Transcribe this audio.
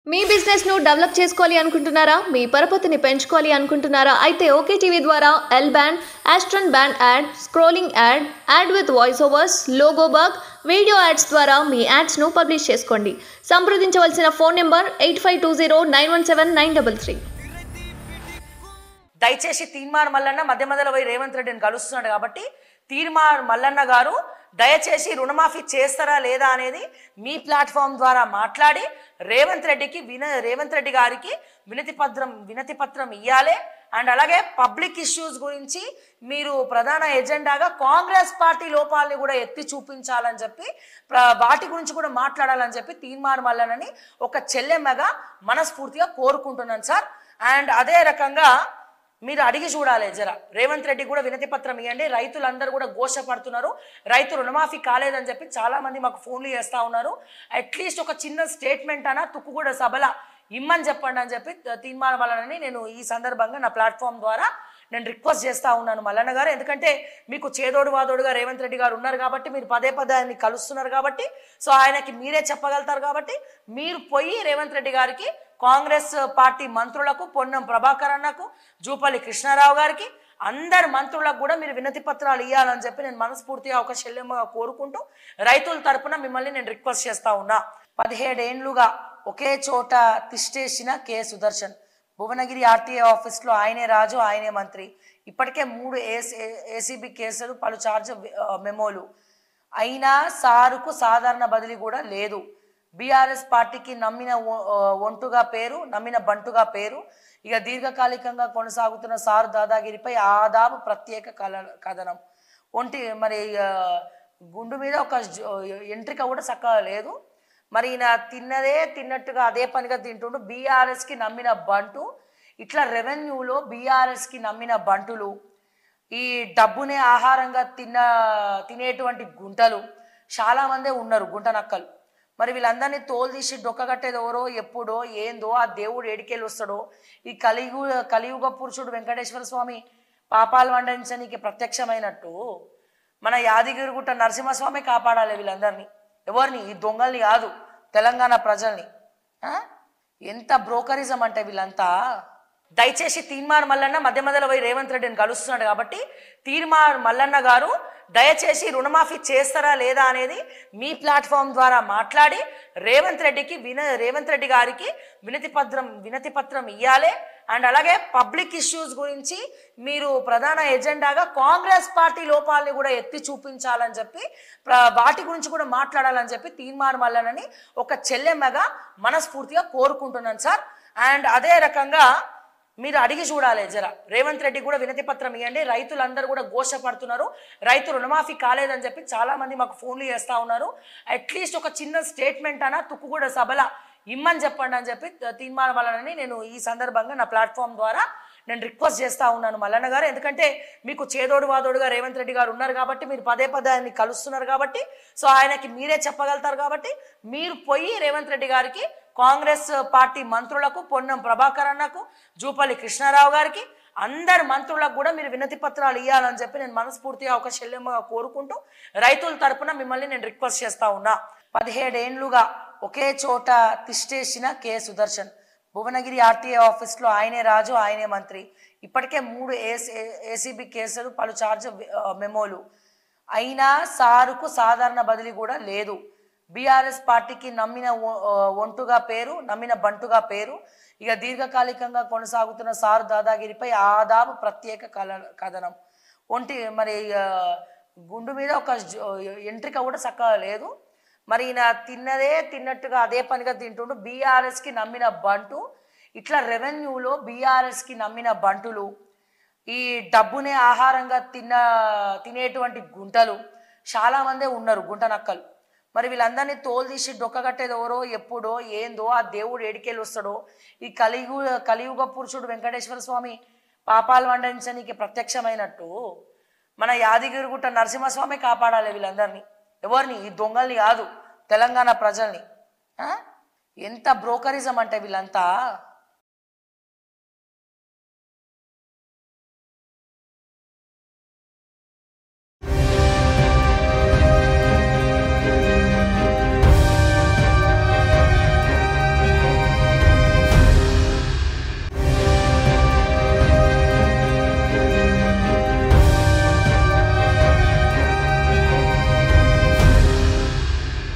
మీ business ను develop చేసుకోవాలి అనుకుంటున్నారా మీ పరపతిని పెంచుకోవాలి అనుకుంటున్నారా అయితే ఓకే టీవీ ద్వారా L band Aston band ad scrolling ad ad with voice overs logo bug video ads ద్వారా మీ యాడ్స్ ను పబ్లిష్ చేసుకోండి సంప్రదించవలసిన phone number eight five two zero nine one seven nine double three దయచేసి తీన్మార్ మల్లన్న మధ్య మధ్యలో పోయి రేవంత్ రెడ్డిని కలుస్తున్నాడు కాబట్టి తీన్మార్ మల్లన్న గారు దయచేసి రుణమాఫీ చేస్తారా లేదా అనేది మీ ప్లాట్ఫామ్ ద్వారా మాట్లాడి రేవంత్ రెడ్డికి విన రేవంత్ రెడ్డి గారికి వినతి పత్రం వినతి పత్రం ఇవ్వాలి అండ్ అలాగే పబ్లిక్ ఇష్యూస్ గురించి మీరు ప్రధాన ఎజెండాగా కాంగ్రెస్ పార్టీ లోపాలని కూడా ఎత్తి చూపించాలని చెప్పి ప్ర- వాటి గురించి కూడా మాట్లాడాలని చెప్పి తీన్మార్ మల్లనని ఒక చెల్లెమ్మగా మనస్ఫూర్తిగా కోరుకుంటున్నాను సార్ అండ్ అదే రకంగా మీరు అడిగి చూడాలి జర రేవంత్ రెడ్డి కూడా వినతి పత్రం ఇవ్వండి రైతులందరూ కూడా ఘోషపడుతున్నారు రైతు రుణమాఫీ కాలేదని చెప్పి చాలా మంది మాకు ఫోన్లు చేస్తూ ఉన్నారు అట్లీస్ట్ ఒక చిన్న స్టేట్మెంట్ అనా తుక్కుగూడ సభల ఇమ్మని చెప్పండి అని చెప్పి తీర్మానం వలనని నేను ఈ సందర్భంగా నా ప్లాట్ఫామ్ ద్వారా నేను రిక్వెస్ట్ చేస్తా ఉన్నాను మల్లన్న గారు ఎందుకంటే మీకు చేదోడు వాదోడుగా రేవంత్ రెడ్డి గారు ఉన్నారు కాబట్టి మీరు పదే పదే ఆయన్ని కలుస్తున్నారు కాబట్టి సో ఆయనకి మీరే చెప్పగలుగుతారు కాబట్టి మీరు పోయి రేవంత్ రెడ్డి గారికి కాంగ్రెస్ పార్టీ మంత్రులకు పొన్నం ప్రభాకర్ అన్నకు జూపల్లి కృష్ణారావు గారికి అందరు మంత్రులకు కూడా మీరు వినతి పత్రాలు ఇవ్వాలని చెప్పి నేను మనస్ఫూర్తిగా ఒక శల్యముగా కోరుకుంటూ రైతుల తరపున మిమ్మల్ని నేను రిక్వెస్ట్ చేస్తా ఉన్నా పదిహేడేండ్లుగా ఒకే చోట తిష్టేసిన కె సుదర్శన్ భువనగిరి ఆర్టీఏ ఆఫీస్లో ఆయనే రాజు ఆయనే మంత్రి ఇప్పటికే మూడు ఏసీ ఏసీబీ కేసులు పలు ఛార్జ్ ఆ, మెమోలు అయినా సారుకు సాధారణ బదిలీ కూడా లేదు బీఆర్ఎస్ పార్టీకి నమ్మిన ఒ- ఆ, ఒంటుగా పేరు నమ్మిన బంటుగా పేరు ఇక దీర్ఘకాలికంగా కొనసాగుతున్న సారు దాదాగిరిపై ఆదాబు ప్రత్యేక కల కథనం ఒంటి మరి ఆ, గుండు మీద ఒక జ- ఎంట్రిక కూడా చక్కగా లేదు మరి ఈయన తిన్నదే తిన్నట్టుగా అదే పనిగా తింటుండు బీఆర్ఎస్కి నమ్మిన బంటు ఇట్లా రెవెన్యూలో బీఆర్ఎస్కి నమ్మిన బంటులు ఈ డబ్బునే ఆహారంగా తిన్న తినేటువంటి గుంటలు చాలామందే ఉన్నారు గుంట నక్కలు మరి వీళ్ళందరినీ తోలు తీసి డొక్కగట్టేది ఎవరో ఎప్పుడో ఏందో ఆ దేవుడు ఏడికెళ్ళి వస్తాడో ఈ కలియుగ కలియుగ పురుషుడు వెంకటేశ్వర స్వామి పాపాలు వండించనీకి ప్రత్యక్షమైనట్టు మన యాదగిరిగుట్ట నరసింహస్వామి కాపాడాలి వీళ్ళందరినీ ఎవరిని ఈ దొంగల్ని కాదు తెలంగాణ ప్రజల్ని ఆ? ఎంత బ్రోకరిజం అంటే వీళ్ళంతా దయచేసి తీర్మార్ మల్లన్న మధ్య మధ్యలో పోయి రేవంత్ రెడ్డిని కలుస్తున్నాడు కాబట్టి తీర్మార్ మల్లన్న గారు దయచేసి రుణమాఫీ చేస్తారా లేదా అనేది మీ ప్లాట్ఫామ్ ద్వారా మాట్లాడి రేవంత్ రెడ్డికి విన రేవంత్ రెడ్డి గారికి వినతి పత్రం వినతి పత్రం ఇవ్వాలి అండ్ అలాగే పబ్లిక్ ఇష్యూస్ గురించి మీరు ప్రధాన ఎజెండాగా కాంగ్రెస్ పార్టీ లోపాలని కూడా ఎత్తి చూపించాలని చెప్పి ప్ర- వాటి గురించి కూడా మాట్లాడాలని చెప్పి తీర్మార్ మల్లనని ఒక చెల్లెమ్మగా మనస్ఫూర్తిగా కోరుకుంటున్నాను సార్ అండ్ అదే రకంగా మీరు అడిగి చూడాలి జర రేవంత్ రెడ్డి కూడా వినతి పత్రం ఇవ్వండి రైతులందరూ కూడా ఘోషపడుతున్నారు రైతు రుణమాఫీ కాలేదని చెప్పి చాలా మంది మాకు ఫోన్లు చేస్తూ ఉన్నారు అట్లీస్ట్ ఒక చిన్న స్టేట్మెంట్ అనా తుక్కుగూడ సభల ఇమ్మని చెప్పండి అని చెప్పి తీర్మానం వలనని నేను ఈ సందర్భంగా నా ప్లాట్ఫామ్ ద్వారా నేను రిక్వెస్ట్ చేస్తా ఉన్నాను మల్లన్న గారు ఎందుకంటే మీకు చేదోడు వాదోడుగా రేవంత్ రెడ్డి గారు ఉన్నారు కాబట్టి మీరు పదే పదే ఆయన్ని కలుస్తున్నారు కాబట్టి సో ఆయనకి మీరే చెప్పగలుగుతారు కాబట్టి మీరు పోయి రేవంత్ రెడ్డి గారికి కాంగ్రెస్ పార్టీ మంత్రులకు పొన్నం ప్రభాకర్ అన్నకు జూపల్లి కృష్ణారావు గారికి అందరు మంత్రులకు కూడా మీరు వినతి పత్రాలు ఇవ్వాలని చెప్పి నేను మనస్ఫూర్తిగా ఒక శల్యముగా కోరుకుంటూ రైతుల తరపున మిమ్మల్ని నేను రిక్వెస్ట్ చేస్తా ఉన్నా పదిహేడేండ్లుగా ఒకే చోట తిష్టేసిన కె సుదర్శన్ భువనగిరి ఆర్టీఏ ఆఫీస్లో ఆయనే రాజు ఆయనే మంత్రి ఇప్పటికే మూడు ఏసీ ఏసీబీ కేసులు పలు ఛార్జ్ ఆ, మెమోలు అయినా సారుకు సాధారణ బదిలీ కూడా లేదు బీఆర్ఎస్ పార్టీకి నమ్మిన ఒ- ఆ, ఒంటుగా పేరు నమ్మిన బంటుగా పేరు ఇక దీర్ఘకాలికంగా కొనసాగుతున్న సారు దాదాగిరిపై ఆదాబు ప్రత్యేక కల కథనం ఒంటి మరి ఆ, గుండు మీద ఒక జ- ఎంట్రిక కూడా చక్కగా లేదు మరి ఈయన తిన్నదే తిన్నట్టుగా అదే పనిగా తింటుండు బీఆర్ఎస్కి నమ్మిన బంటు ఇట్లా రెవెన్యూలో బీఆర్ఎస్కి నమ్మిన బంటులు ఈ డబ్బునే ఆహారంగా తిన్న తినేటువంటి గుంటలు చాలామందే ఉన్నారు గుంట నక్కలు మరి వీళ్ళందరినీ తోలు తీసి డొక్కగట్టేది ఎవరో ఎప్పుడో ఏందో ఆ దేవుడు ఏడికెళ్ళి వస్తాడో ఈ కలియుగ కలియుగ పురుషుడు వెంకటేశ్వర స్వామి పాపాలు వండించనీకి ప్రత్యక్షమైనట్టు మన యాదగిరిగుట్ట నరసింహస్వామి కాపాడాలి వీళ్ళందరినీ ఎవరిని ఈ దొంగల్ని కాదు తెలంగాణ ప్రజల్ని ఆ? ఎంత బ్రోకరిజం అంటే వీళ్ళంతా